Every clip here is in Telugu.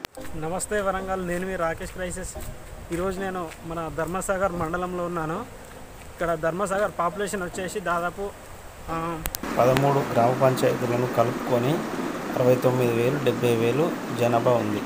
నమస్తే వరంగల్ నేను మీ రాకేష్ క్రైసిస్ ఈరోజు నేను మన ధర్మసాగర్ మండలంలో ఉన్నాను ఇక్కడ ధర్మసాగర్ పాపులేషన్ వచ్చేసి దాదాపు ఆ, పదమూడు గ్రామ పంచాయతీలను కలుపుకొని అరవై తొమ్మిది వేలు డెబ్బై వేలు జనాభా ఉంది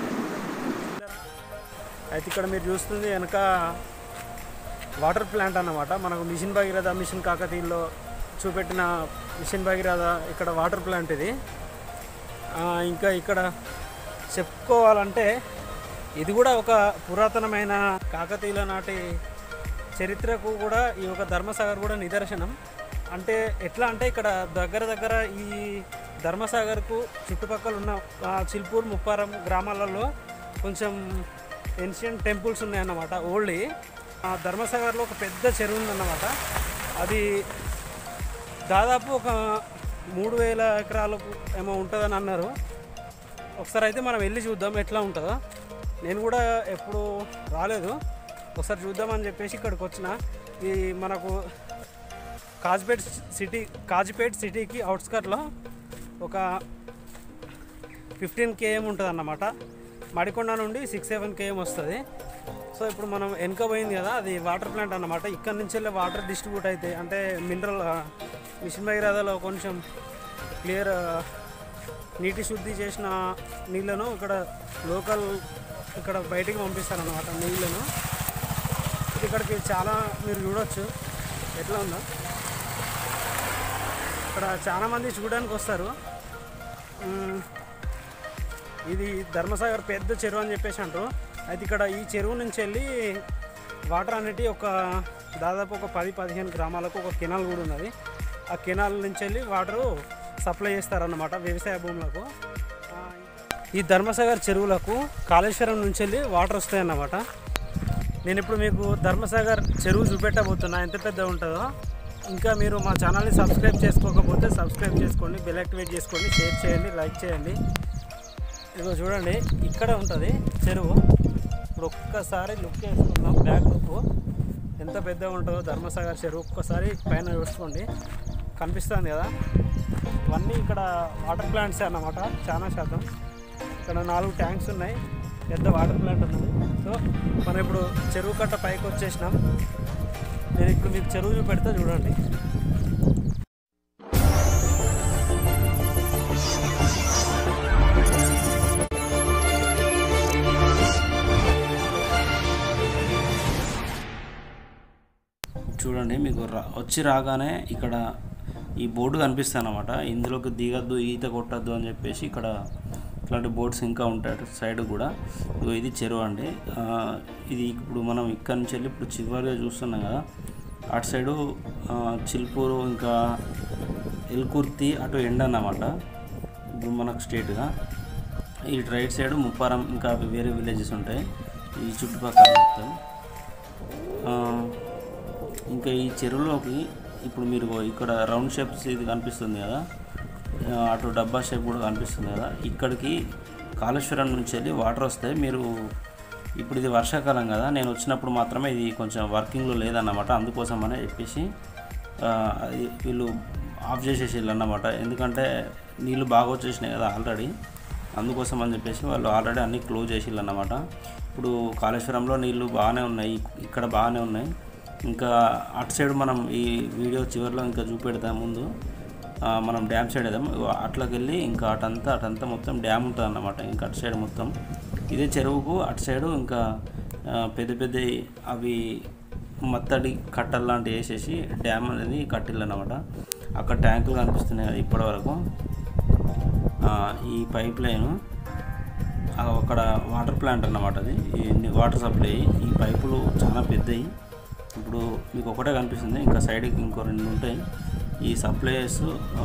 అయితే ఇక్కడ మీరు చూస్తుంది వెనక వాటర్ ప్లాంట్ అన్నమాట మనకు మిషన్ భగీరథ మిషన్ కాకతీయుల్లో చూపెట్టిన మిషన్ భగీరథ ఇక్కడ వాటర్ ప్లాంట్ ఇది ఆ, ఇంకా ఇక్కడ చెప్పుకోవాలంటే ఇది కూడా ఒక పురాతనమైన కాకతీయుల నాటి చరిత్రకు కూడా ఈ ఒక ధర్మసాగర్ కూడా నిదర్శనం అంటే ఎట్లా అంటే ఇక్కడ దగ్గర దగ్గర ఈ ధర్మసాగర్కు చుట్టుపక్కల ఉన్న ఆ, చిల్పూర్ ముప్పారం గ్రామాలలో కొంచెం ఏన్షియంట్ టెంపుల్స్ ఉన్నాయన్నమాట ఓల్డ్ ఆ ధర్మసాగర్లో ఒక పెద్ద చెరువు ఉందన్నమాట అది దాదాపు ఒక మూడు వేల ఎకరాలకు ఏమో ఉంటుందని అన్నారు ఒకసారి అయితే మనం వెళ్ళి చూద్దాం ఎట్లా ఉంటుందో నేను కూడా ఎప్పుడు రాలేదు ఒకసారి చూద్దామని చెప్పేసి ఇక్కడికి వచ్చిన ఈ మనకు కాజ్పేట్ సిటీ కాజ్పేట్ సిటీకి అవుట్స్కట్లో ఒక ఫిఫ్టీన్ కేఎం ఉంటుంది అన్నమాట మడికొండ నుండి సిక్స్ సెవెన్ కేఎం వస్తుంది సో ఇప్పుడు మనం వెనక పోయింది కదా అది వాటర్ ప్లాంట్ అన్నమాట ఇక్కడ నుంచి వెళ్ళే వాటర్ డిస్ట్రిబ్యూట్ అయితే అంటే మినరల్ మిషన్ భగీరథలో కొంచెం క్లియర్ నీటి శుద్ధి చేసిన నీళ్ళను ఇక్కడ లోకల్ ఇక్కడ బయటికి పంపిస్తారన్నమాట నీళ్ళను ఇక్కడికి చాలా మీరు చూడొచ్చు ఎట్లా ఉందో ఇక్కడ చాలా మంది చూడడానికి వస్తారు మ్మ్. ఇది ధర్మసాగర్ పెద్ద చెరువు అని చెప్పేసి అంటారు అయితే ఇక్కడ ఈ చెరువు నుంచి వెళ్ళి వాటర్ అనేది ఒక దాదాపు ఒక పది పదిహేను గ్రామాలకు ఒక కెనాల్ కూడా ఉన్నది ఆ కెనాల్ నుంచి వెళ్ళి వాటరు సప్లై చేస్తారన్నమాట వ్యవసాయ భూములకు ఆ, ఈ ధర్మసాగర్ చెరువులకు కాళేశ్వరం నుంచి వెళ్ళి వాటర్ వస్తాయన్నమాట నేను ఇప్పుడు మీకు ధర్మసాగర్ చెరువు చూపెట్టబోతున్నా ఎంత పెద్ద ఉంటుందో ఇంకా మీరు మా ఛానల్ని సబ్స్క్రైబ్ చేసుకోకపోతే సబ్స్క్రైబ్ చేసుకోండి బెల్ యాక్టివేట్ చేసుకోండి షేర్ చేయండి లైక్ చేయండి ఇదిగో చూడండి ఇక్కడ ఉంటుంది చెరువు ఇప్పుడు ఒక్కసారి లుక్ వేసుకుందాం బ్యాక్ లుక్ ఎంత పెద్దగా ఉంటుందో ధర్మసాగర్ చెరువు ఒక్కసారి పైన చూసుకోండి కనిపిస్తుంది కదా ఇవన్నీ ఇక్కడ వాటర్ ప్లాంట్స్ అన్నమాట చాలా శాతం ఇక్కడ నాలుగు ట్యాంక్స్ ఉన్నాయి పెద్ద వాటర్ ప్లాంట్ ఉన్నది సో మనం ఇప్పుడు చెరువు కట్ట పైకి వచ్చేసినాం నేను ఇప్పుడు మీకు చెరువు చూపెడతా చూడండి చూడండి మీకు రా వచ్చి రాగానే ఇక్కడ ఈ బోర్డు కనిపిస్తాయి అన్నమాట ఇందులోకి దిగద్దు ఈత కొట్టద్దు అని చెప్పేసి ఇక్కడ ఇట్లాంటి బోర్డ్స్ ఇంకా ఉంటాయి సైడ్ కూడా ఇదిగో ఇది చెరువు అండి ఆ, ఇది ఇప్పుడు మనం ఇక్కడ నుంచి వెళ్ళి ఇప్పుడు చివరిగా చూస్తున్నాం కదా అటు సైడు ఆ, చిల్పూరు ఇంకా ఎల్కుర్తి అటు ఎండ అన్నమాట ఇప్పుడు మనకు స్టేట్గా ఈ రైట్ సైడ్ ముప్పారం ఇంకా వేరే విలేజెస్ ఉంటాయి ఈ చుట్టుపక్కల మొత్తం ఆ, ఇంకా ఈ చెరువులోకి ఇప్పుడు మీరు ఇక్కడ రౌండ్ షేప్స్ ఇది కనిపిస్తుంది కదా ఆ, అటు డబ్బా షేప్ కూడా కనిపిస్తుంది కదా ఇక్కడికి కాళేశ్వరం నుంచి వెళ్ళి వాటర్ వస్తాయి మీరు ఇప్పుడు ఇది వర్షాకాలం కదా నేను వచ్చినప్పుడు మాత్రమే ఇది కొంచెం వర్కింగ్లో లేదన్నమాట అందుకోసం అని చెప్పేసి ఆ, అది వీళ్ళు ఆఫ్ చేసేసి అన్నమాట ఎందుకంటే నీళ్ళు బాగా వచ్చేసినాయి కదా ఆల్రెడీ అందుకోసం అని చెప్పేసి వాళ్ళు ఆల్రెడీ అన్నీ క్లోజ్ చేసిళ్ళు అన్నమాట ఇప్పుడు కాళేశ్వరంలో నీళ్ళు బాగానే ఉన్నాయి ఇక్కడ బాగానే ఉన్నాయి ఇంకా అటు సైడ్ మనం ఈ వీడియో చివరిలో ఇంకా చూపెడతాం ముందు ఆ, మనం డ్యామ్ సైడ్ వెళ్దాం ఇగో అట్లకి వెళ్ళి ఇంకా అటంతా అటంతా మొత్తం డ్యామ్ ఉంటుంది అన్నమాట ఇంకా అటు సైడ్ మొత్తం ఇదే చెరువుకు అటు సైడు ఇంకా ఆ, పెద్ద పెద్ద అవి మత్తడి కట్టలు లాంటివి వేసేసి డ్యామ్ అనేది కట్టిల్లు అన్నమాట అక్కడ ట్యాంకులు కనిపిస్తున్నాయి కదా ఇప్పటి వరకు ఆ, ఈ పైప్ లైన్ అక్కడ వాటర్ ప్లాంట్ అన్నమాట అది ఈ వాటర్ సప్లై ఈ పైపులు చాలా పెద్దవి ఇప్పుడు మీకు ఒకటే కనిపిస్తుంది ఇంకా సైడ్కి ఇంకో రెండు ఉంటాయి ఈ సప్లైస్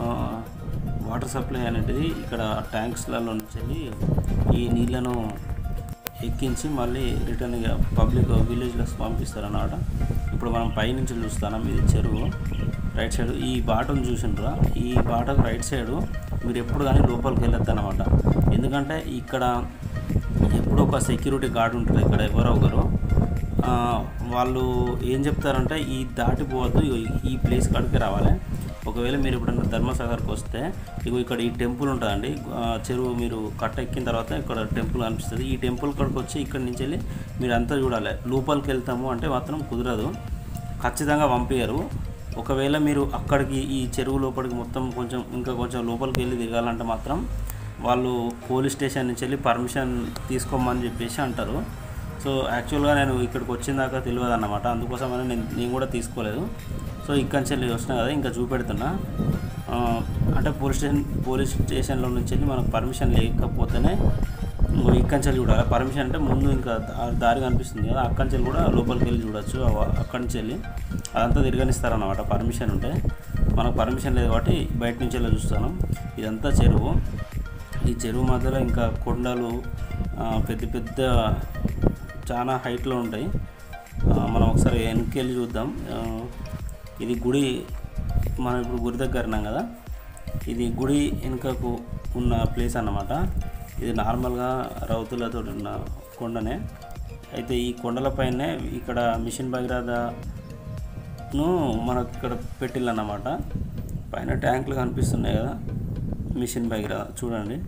వాటర్ సప్లై అనేది ఇక్కడ ట్యాంక్స్లలో నుంచి వెళ్ళి ఈ నీళ్ళను ఎక్కించి మళ్ళీ రిటర్న్గా పబ్లిక్ విలేజ్లకు పంపిస్తారన్నమాట ఇప్పుడు మనం పైనుంచి చూస్తున్నాం ఇది చెరువు రైట్ సైడ్ ఈ బాటను చూసిండ్రా ఈ బాటకు రైట్ సైడ్ మీరు ఎప్పుడు కానీ లోపలికి వెళ్ళొద్దు అనమాట ఎందుకంటే ఇక్కడ ఎప్పుడు ఒక సెక్యూరిటీ గార్డ్ ఉంటుంది ఇక్కడ ఎవరో ఒకరు ఆ, వాళ్ళు ఏం చెప్తారంటే ఈ దాటిపోవద్దు ఇగో ఈ ప్లేస్ కాడికి రావాలి ఒకవేళ మీరు ఎప్పుడైనా ధర్మసాగర్కి వస్తే ఇగో ఇక్కడ ఈ టెంపుల్ ఉంటుందండి ఆ, చెరువు మీరు కట్ట ఎక్కిన తర్వాత ఇక్కడ టెంపుల్ కనిపిస్తుంది ఈ టెంపుల్ కాడికి వచ్చి ఇక్కడ నుంచి వెళ్ళి మీరు అంతా చూడాలి లోపలికి వెళ్తాము అంటే మాత్రం కుదరదు ఖచ్చితంగా పంపించరు ఒకవేళ మీరు అక్కడికి ఈ చెరువు లోపలికి మొత్తం కొంచెం ఇంకా కొంచెం లోపలికి వెళ్ళి దిగాలంటే మాత్రం వాళ్ళు పోలీస్ స్టేషన్ నుంచి వెళ్ళి పర్మిషన్ తీసుకోమని చెప్పేసి అంటారు సో యాక్చువల్గా నేను ఇక్కడికి వచ్చిన దాకా తెలియదు అన్నమాట అందుకోసమని నేను నేను కూడా తీసుకోలేదు సో ఇక్కడి నుంచి వెళ్ళి వచ్చినా కదా ఇంకా చూపెడుతున్నా ఆ, అంటే పోలీస్ స్టేషన్ పోలీస్ స్టేషన్లో నుంచి వెళ్ళి మనకు పర్మిషన్ లేకపోతేనే ఇంకో ఇక్కడి నుంచి వెళ్ళి చూడాలి పర్మిషన్ అంటే ముందు ఇంకా దా- దారి కనిపిస్తుంది కదా అక్కడి నుంచి వెళ్ళి కూడా లోపలికి వెళ్ళి చూడొచ్చు అవ- అక్కడి నుంచి వెళ్ళి అదంతా తిరగనిస్తారన్నమాట పర్మిషన్ ఉంటే మనకు పర్మిషన్ లేదు కాబట్టి బయట నుంచి వెళ్ళి చూస్తాను ఇదంతా చెరువు ఈ చెరువు మధ్యలో ఇంకా కొండలు ఆ, పెద్ద పెద్ద చాలా హైట్లో ఉంటాయి ఆ, మనం ఒకసారి వెనక్కి వెళ్ళి చూద్దాం ఆ, ఇది గుడి మనం ఇప్పుడు గుడి దగ్గర ఉన్నాం కదా ఇది గుడి వెనుకకు ఉన్న ప్లేస్ అన్నమాట ఇది నార్మల్గా రౌతులతో ఉన్న కొండనే అయితే ఈ కొండలపైనే ఇక్కడ మిషన్ భగీరథను మనకు ఇక్కడ పెట్టిల్లన్నమాట పైన ట్యాంకులు కనిపిస్తున్నాయి కదా మిషన్ భగీరథ చూడండి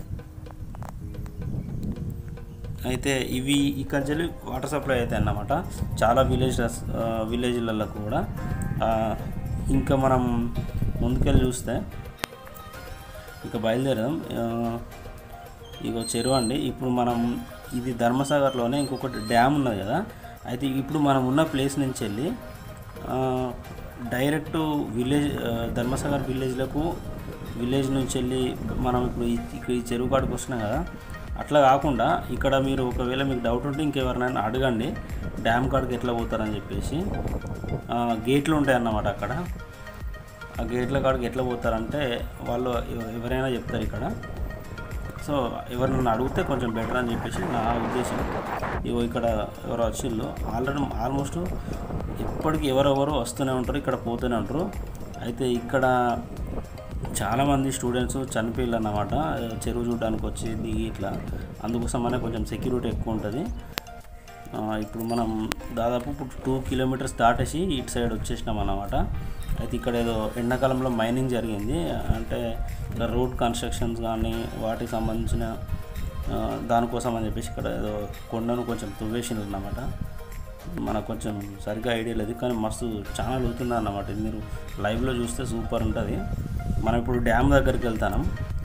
అయితే ఇవి ఇక్కడి నుంచి వాటర్ సప్లై అయితే అన్నమాట చాలా విలేజెస్ విలేజ్లలో కూడా ఆ, ఇంకా మనం ముందుకెళ్ళి చూస్తే ఇక బయలుదేరదాం ఆ, ఇగో చెరువు అండి ఇప్పుడు మనం ఇది ధర్మసాగర్లోనే ఇంకొకటి డ్యామ్ ఉన్నది కదా అయితే ఇప్పుడు మనం ఉన్న ప్లేస్ నుంచి వెళ్ళి ఆ, డైరెక్ట్ విలేజ్ ఆ, ధర్మసాగర్ విలేజ్లకు విలేజ్ నుంచి వెళ్ళి మనం ఇప్పుడు ఈ ఇక్కడ ఈ చెరువు కాడికి వస్తున్నాం కదా అట్లా కాకుండా ఇక్కడ మీరు ఒకవేళ మీకు డౌట్ ఉంటే ఇంకెవరినైనా అడగండి డ్యామ్ కాడికి ఎట్లా పోతారని చెప్పేసి ఆ, గేట్లు ఉంటాయి అన్నమాట అక్కడ ఆ గేట్ల కాడికి ఎట్లా పోతారంటే వాళ్ళు ఎవ- ఎవరైనా చెప్తారు ఇక్కడ సో ఎవరినైనా అడిగితే కొంచెం బెటర్ అని చెప్పేసి నా ఉద్దేశం ఇగో ఇక్కడ ఎవరో వచ్చిళ్ళు ఆల్రెడీ ఆల్మోస్ట్ ఇప్పటికి ఎవరెవరు వస్తూనే ఉంటారు ఇక్కడ పోతూనే ఉంటారు అయితే ఇక్కడ చాలామంది స్టూడెంట్స్ చనిపోయిల్లు అన్నమాట చెరువు చూడడానికి వచ్చి దిగి ఇట్లా అందుకోసమనే కొంచెం సెక్యూరిటీ ఎక్కువ ఉంటుంది ఆ, ఇప్పుడు మనం దాదాపు ఇప్పుడు టూ కిలోమీటర్స్ దాటేసి ఇటు సైడ్ వచ్చేసినాం అన్నమాట అయితే ఇక్కడ ఏదో ఎండాకాలంలో మైనింగ్ జరిగింది అంటే ఇక్కడ రోడ్ కన్స్ట్రక్షన్స్ కానీ వాటికి సంబంధించిన ఆ, దానికోసం అని చెప్పేసి ఇక్కడ ఏదో కొండను కొంచెం తువ్వేసింది అన్నమాట మనకు కొంచెం సరిగ్గా ఐడియా లేదు కానీ మస్తు చాలా లోతుంది అన్నమాట ఇది మీరు లైవ్లో చూస్తే సూపర్ ఉంటుంది మనం ఇప్పుడు డ్యామ్ దగ్గరికి వెళ్తాం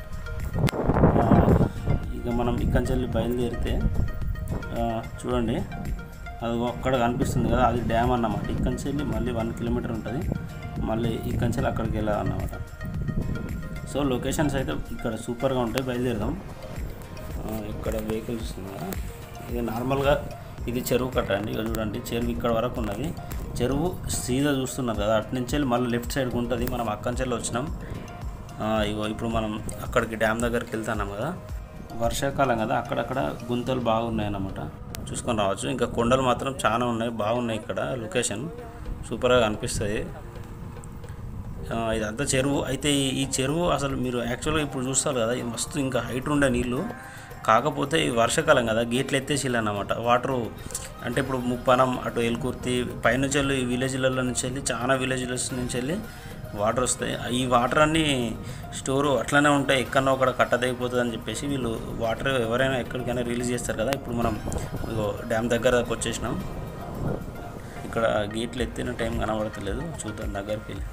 ఆ, ఇక మనం ఇక్కడి నుంచి వెళ్ళి బయలుదేరితే ఆ, చూడండి అది అక్కడ కనిపిస్తుంది కదా అది డ్యామ్ అన్నమాట ఇక్కడి నుంచి వెళ్ళి మళ్ళీ వన్ కిలోమీటర్ ఉంటుంది మళ్ళీ ఇక్కడి నుంచి వెళ్ళి అక్కడికి వెళ్ళాలన్నమాట సో లొకేషన్స్ అయితే ఇక్కడ సూపర్గా ఉంటాయి బయలుదేరదాం ఆ, ఇక్కడ వెహికల్స్ ఉంది కదా ఇది నార్మల్గా ఇది చెరువు కట్ట అండి ఇక చూడండి చెరువు ఇక్కడ వరకు ఉన్నది చెరువు సీదా చూస్తున్నారు కదా అటు నుంచి వెళ్ళి మళ్ళీ లెఫ్ట్ సైడ్కి ఉంటుంది మనం అక్కడి నుంచి వెళ్ళి వచ్చినాం ఆ, ఇగో ఇప్పుడు మనం అక్కడికి డ్యామ్ దగ్గరికి వెళ్తున్నాం కదా వర్షాకాలం కదా అక్కడక్కడ గుంతలు బాగున్నాయి అన్నమాట చూసుకొని రావచ్చు ఇంకా కొండలు మాత్రం చాలా ఉన్నాయి బాగున్నాయి ఇక్కడ లొకేషన్ సూపర్గా అనిపిస్తుంది ఆ, ఇదంతా చెరువు అయితే ఈ- ఈ చెరువు అసలు మీరు యాక్చువల్గా ఇప్పుడు చూస్తారు కదా ఇది మస్తు ఇంకా హైట్ ఉండే నీళ్ళు కాకపోతే ఈ వర్షాకాలం కదా గేట్లు ఎత్తేసిల్లు అన్నమాట వాటరు అంటే ఇప్పుడు ముప్పానం అటు ఎల్కుర్తి పైనుంచి వెళ్ళి ఈ విలేజ్లలో నుంచి వెళ్ళి చాలా విలేజ్ల నుంచి వెళ్ళి వాటర్ వస్తాయి ఈ వాటర్ అన్నీ స్టోరు అట్లనే ఉంటాయి ఎక్కడో ఒకడ కట్టదైపోతుంది అని చెప్పేసి వీళ్ళు వాటర్ ఎవరైనా ఎక్కడికైనా రిలీజ్ చేస్తారు కదా ఇప్పుడు మనం ఇగో డ్యామ్ దగ్గరకు వచ్చేసినాం ఇక్కడ గేట్లు ఎత్తిన టైం కనబడతలేదు చూద్దాం దగ్గరికి వెళ్ళి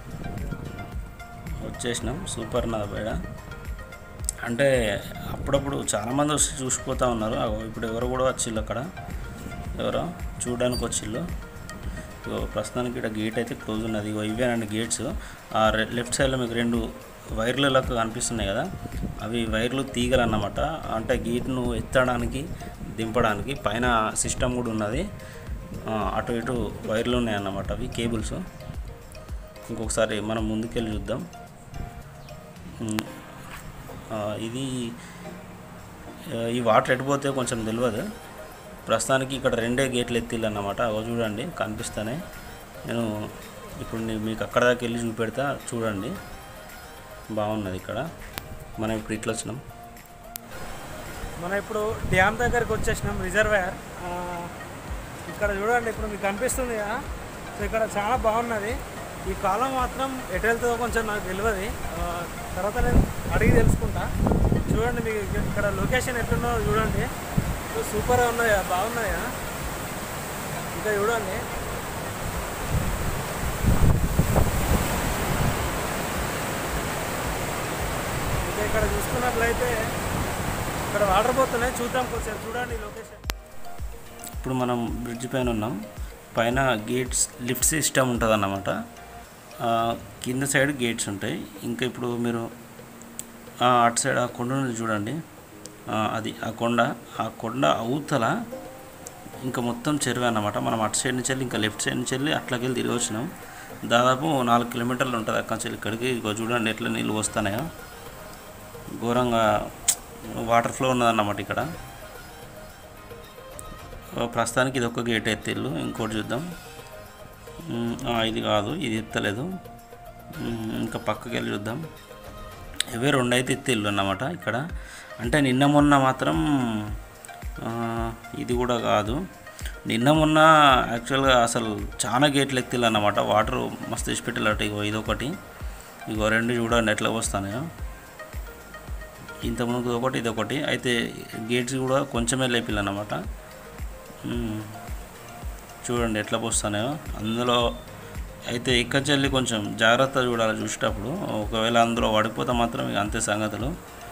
వచ్చేసినాం సూపర్ నా బయట అంటే అప్పుడప్పుడు చాలామంది వచ్చి చూసిపోతూ ఉన్నారు అగో ఇప్పుడు ఎవరు కూడా వచ్చిళ్ళు అక్కడ ఎవరో చూడడానికి వచ్చిళ్ళు ఇగో ప్రస్తుతానికి ఇక్కడ గేట్ అయితే క్లోజ్ ఉన్నది ఇగో ఇవేనండి గేట్స్ ఆ లెఫ్ట్ సైడ్లో మీకు రెండు వైర్లు లెక్క కనిపిస్తున్నాయి కదా అవి వైర్లు తీగలు అన్నమాట అంటే గేట్ను ఎత్తడానికి దింపడానికి పైన సిస్టమ్ కూడా ఉన్నది ఆ, అటు ఇటు వైర్లు ఉన్నాయి అన్నమాట అవి కేబుల్స్ ఇంకొకసారి మనం ముందుకెళ్ళి చూద్దాం ఉమ్, ఆ, ఇది ఆ, ఈ వాటర్ ఎటుపోతే కొంచెం తెలియదు ప్రస్తుతానికి ఇక్కడ రెండే గేట్లు ఎత్తిల్లు అన్నమాట అవి చూడండి కనిపిస్తానే నేను ఇప్పుడు నీ- మీకు అక్కడ దాకా వెళ్ళి చూపెడతా చూడండి బాగున్నది ఇక్కడ మనం ఇప్పుడు ఇట్లా వచ్చినాం మనం ఇప్పుడు డ్యామ్ దగ్గరికి వచ్చేసినాం రిజర్వాయర్ ఆ, ఇక్కడ చూడండి ఇప్పుడు మీకు కనిపిస్తుంది కదా సో ఇక్కడ చాలా బాగున్నది ఈ కాలం మాత్రం ఎటు వెళ్తుందో కొంచెం నాకు తెలియదు ఆ, తర్వాత నేను అడిగి తెలుసుకుంటా చూడండి మీకు ఇక్కడ లొకేషన్ ఎట్లున్నదో చూడండి సూపర్గా ఉన్నాయా బాగున్నాయా ఇంకా చూడండి ఇంకా ఇక్కడ చూసుకున్నట్లయితే ఇక్కడ వాటర్ పోతున్నాయి చూద్దాం కొంచెం చూడండి లొకేషన్ ఇప్పుడు మనం బ్రిడ్జ్ పైన ఉన్నాం పైన గేట్స్ లిఫ్ట్ సిస్టమ్ ఉంటుంది అన్నమాట కింద సైడ్ గేట్స్ ఉంటాయి ఇంకా ఇప్పుడు మీరు ఆ, అటు సైడ్ ఆ కొండ నుంచి చూడండి ఆ, అది ఆ కొండ ఆ కొండ అవతల ఇంకా మొత్తం చెరువు అన్నమాట మనం అటు సైడ్ నుంచి వెళ్ళి ఇంకా లెఫ్ట్ సైడ్ నుంచి వెళ్ళి అట్లకి వెళ్ళి తిరిగి వచ్చినాం దాదాపు నాలుగు కిలోమీటర్లు ఉంటుంది అక్కడి నుంచి ఇక్కడికి ఇగో చూడండి ఎట్లా నీళ్ళు వస్తున్నాయో ఘోరంగా వాటర్ ఫ్లో ఉన్నదన్నమాట ఇక్కడ ఓ, ప్రస్తుతానికి ఇది ఒక గేట్ ఎత్తిల్లు ఇంకోటి చూద్దాం ఉమ్, ఆ, ఇది కాదు ఇది ఎత్తలేదు ఉమ్, ఇంకా పక్కకి వెళ్ళి చూద్దాం ఇవే రెండు అయితే ఎత్తిల్లు అన్నమాట ఇక్కడ అంటే నిన్న మొన్న మాత్రం ఆ, ఇది కూడా కాదు నిన్న మొన్న యాక్చువల్గా అసలు చాలా గేట్లు ఎత్తిల్లు అన్నమాట వాటర్ మస్తు ఇచ్చి పెట్టాలట ఇగో ఇదొకటి ఇగో రెండు చూడండి ఎట్లా వస్తాయో ఇంత ముందు ఒకటి ఇది ఒకటి అయితే గేట్స్ కూడా కొంచెమే లేపిల్లు అన్నమాట మ్మ్. చూడండి ఎట్లా పోస్తానో అందులో అయితే ఇక్కడ చెల్లి కొంచెం జాగ్రత్త చూడాలి చూసేటప్పుడు ఒకవేళ అందులో పడిపోతే మాత్రం ఇక అంతే సంగతులు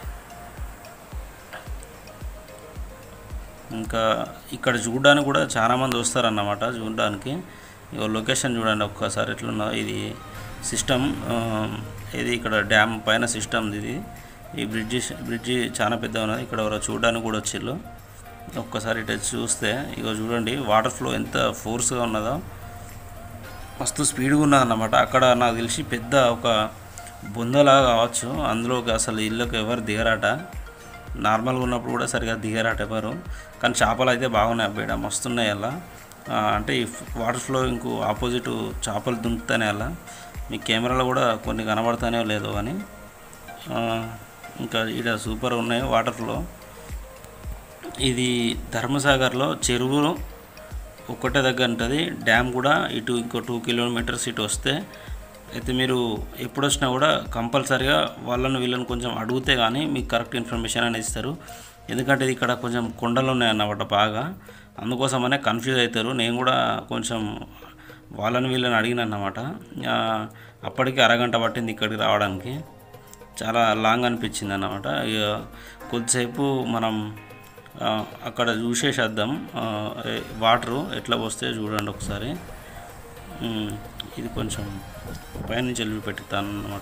ఇంకా ఇక్కడ చూడడానికి కూడా చాలామంది వస్తారన్నమాట చూడడానికి ఇక లొకేషన్ చూడండి ఒక్కసారి ఎట్లున్నా ఇది సిస్టమ్ ఇది ఇక్కడ డ్యామ్ పైన సిస్టమ్ ఇది ఈ బ్రిడ్జి బ్రిడ్జి చాలా పెద్ద ఉన్నది ఇక్కడ ఎవరో చూడడానికి కూడా వచ్చిళ్ళు ఒక్కసారి ఇటు వచ్చి చూస్తే ఇక చూడండి వాటర్ ఫ్లో ఎంత ఫోర్స్గా ఉన్నదో మస్తు స్పీడ్గా ఉన్నదన్నమాట అక్కడ నాకు తెలిసి పెద్ద ఒక బొందలా కావచ్చు అందులోకి అసలు ఇళ్ళకి ఎవరు దిగరాట నార్మల్గా ఉన్నప్పుడు కూడా సరిగా దిగరాట ఎవరు కానీ చేపలు అయితే బాగున్నాయి అబ్బాయి మస్తున్నాయి అలా ఆ, అంటే ఈ వాటర్ ఫ్లో ఇంకో ఆపోజిట్ చేపలు దుంకుతానే అలా మీ కెమెరాలో కూడా కొన్ని కనబడతానే లేదో కానీ ఆ, ఇంకా ఇక్కడ సూపర్ ఉన్నాయి వాటర్ ఫ్లో ఇది ధర్మసాగర్లో చెరువు ఒక్కటే దగ్గర ఉంటుంది డ్యామ్ కూడా ఇటు ఇంకో టూ కిలోమీటర్స్ ఇటు వస్తే అయితే మీరు ఎప్పుడు వచ్చినా కూడా కంపల్సరిగా వాళ్ళని వీళ్ళని కొంచెం అడిగితే కానీ మీకు కరెక్ట్ ఇన్ఫర్మేషన్ అనేది ఇస్తారు ఎందుకంటే ఇది ఇక్కడ కొంచెం కొండలు ఉన్నాయన్నమాట బాగా అందుకోసమనే కన్ఫ్యూజ్ అవుతారు నేను కూడా కొంచెం వాళ్ళని వీళ్ళని అడిగిన అన్నమాట ఆ, అప్పటికి అరగంట పట్టింది ఇక్కడికి రావడానికి చాలా లాంగ్ అనిపించింది అన్నమాట ఇక కొద్దిసేపు మనం ఆ, అక్కడ చూసేసేద్దాం ఆ, ఏ- వాటరు ఎట్లా వస్తే చూడండి ఒకసారి ఉమ్, ఇది కొంచెం పైనుంచి వెళ్ళి పెట్టుతాను అనమాట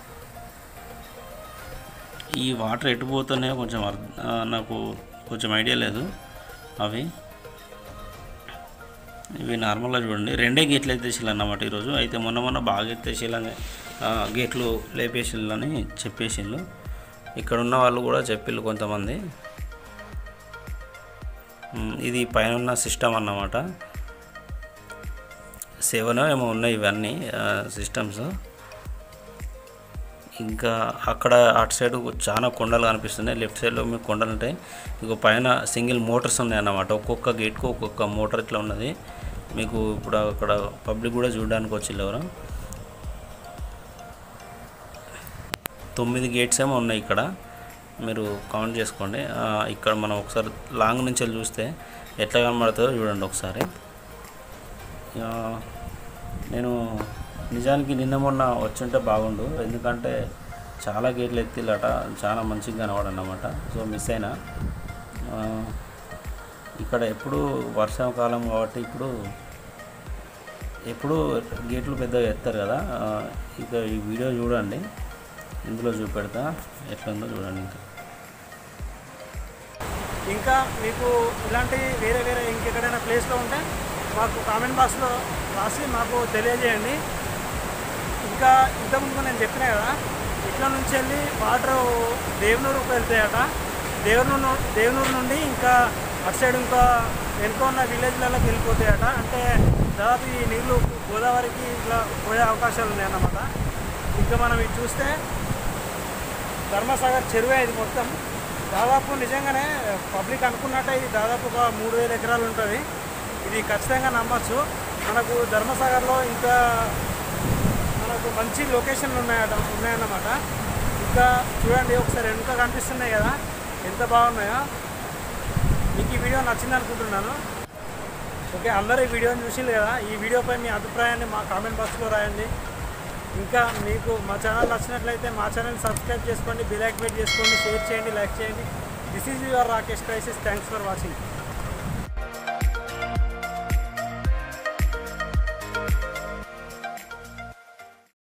ఈ వాటర్ ఎటు పోతున్నాయో కొంచెం అర్థ- ఆ, నాకు కొంచెం ఐడియా లేదు అవి ఇవి నార్మల్గా చూడండి రెండే గేట్లు ఎత్తేసిల్లు అన్నమాట ఈరోజు అయితే మొన్న మొన్న బాగా ఎత్తేసిల్లని గేట్లు లేపేసిల్లని చెప్పేసిళ్ళు ఇక్కడ ఉన్న వాళ్ళు కూడా చెప్పిళ్ళు కొంతమంది ఉమ్, ఇది పైన ఉన్న సిస్టమ్ అన్నమాట సెవెన్ ఏమో ఉన్నాయి ఇవన్నీ సిస్టమ్స్ ఇంకా అక్కడ అటు సైడ్ చాలా కొండలు కనిపిస్తున్నాయి లెఫ్ట్ సైడ్లో మీకు కొండలు ఉంటాయి ఇక పైన సింగిల్ మోటార్స్ ఉన్నాయి అన్నమాట ఒక్కొక్క గేట్కు ఒక్కొక్క మోటార్ ఇట్లా ఉన్నది మీకు ఇప్పుడు అక్కడ పబ్లిక్ కూడా చూడడానికి వచ్చిళ్ళు ఎవరు తొమ్మిది గేట్స్ ఏమో ఉన్నాయి ఇక్కడ మీరు కౌంట్ చేసుకోండి ఆ, ఇక్కడ మనం ఒకసారి లాంగ్ నుంచి వెళ్ళి చూస్తే ఎట్లా కనబడుతుందో చూడండి ఒకసారి ఆ, నేను నిజానికి నిన్న మొన్న వచ్చుంటే బాగుండు ఎందుకంటే చాలా గేట్లు ఎత్తిల్లట చాలా మంచిగా కనబడన్నమాట సో మిస్ అయినా ఆ, ఇక్కడ ఎప్పుడు వర్షాకాలం కాబట్టి ఇప్పుడు ఎప్పుడు గేట్లు పెద్దగా ఎత్తారు కదా ఆ, ఇక ఈ వీడియో చూడండి ఇందులో చూపెడతా ఎట్లుందో చూడండి ఇంకా ఇంకా మీకు ఇలాంటి వేరే వేరే ఇంకెక్కడైనా ప్లేస్లో ఉంటే మాకు కామెంట్ బాక్స్లో రాసి మాకు తెలియజేయండి ఇంకా ఇంతకుముందు నేను చెప్పిన కదా ఇట్లా నుంచి వెళ్ళి వాటర్ దేవనూరుకు వెళ్తాయట దేవనూరు దేవనూరు నుండి ఇంకా అటు సైడ్ ఇంకా వెనుక ఉన్న విలేజ్లలోకి వెళ్ళిపోతాయట అంటే దాదాపు ఈ నీళ్ళు గోదావరికి ఇట్లా పోయే అవకాశాలు ఉన్నాయన్నమాట ఇంకా మనం ఇది చూస్తే ధర్మసాగర్ చెరువే ఇది మొత్తం దాదాపు నిజంగానే పబ్లిక్ అనుకున్నట్టే ఇది దాదాపు ఒక మూడు వేల ఎకరాలు ఉంటుంది ఇది ఖచ్చితంగా నమ్మచ్చు మనకు ధర్మసాగర్లో ఇంకా మనకు మంచి లొకేషన్లు ఉన్నాయట ఉన్నాయన్నమాట ఇంకా చూడండి ఒకసారి వెనుక కనిపిస్తున్నాయి కదా ఎంత బాగున్నాయో మీకు ఈ వీడియో నచ్చింది అనుకుంటున్నాను ఓకే అందరూ ఈ వీడియోని చూసింది కదా ఈ వీడియోపై మీ అభిప్రాయాన్ని మా కామెంట్ బాక్స్లో రాయండి ఇంకా మీకు మా ఛానల్ నచ్చినట్లయితే మా ఛానల్ సబ్స్క్రైబ్ చేసుకోండి బెల్ యాక్టివేట్ చేసుకోండి షేర్ చేయండి లైక్ చేయండి this is your Rakesh crisis thanks for watching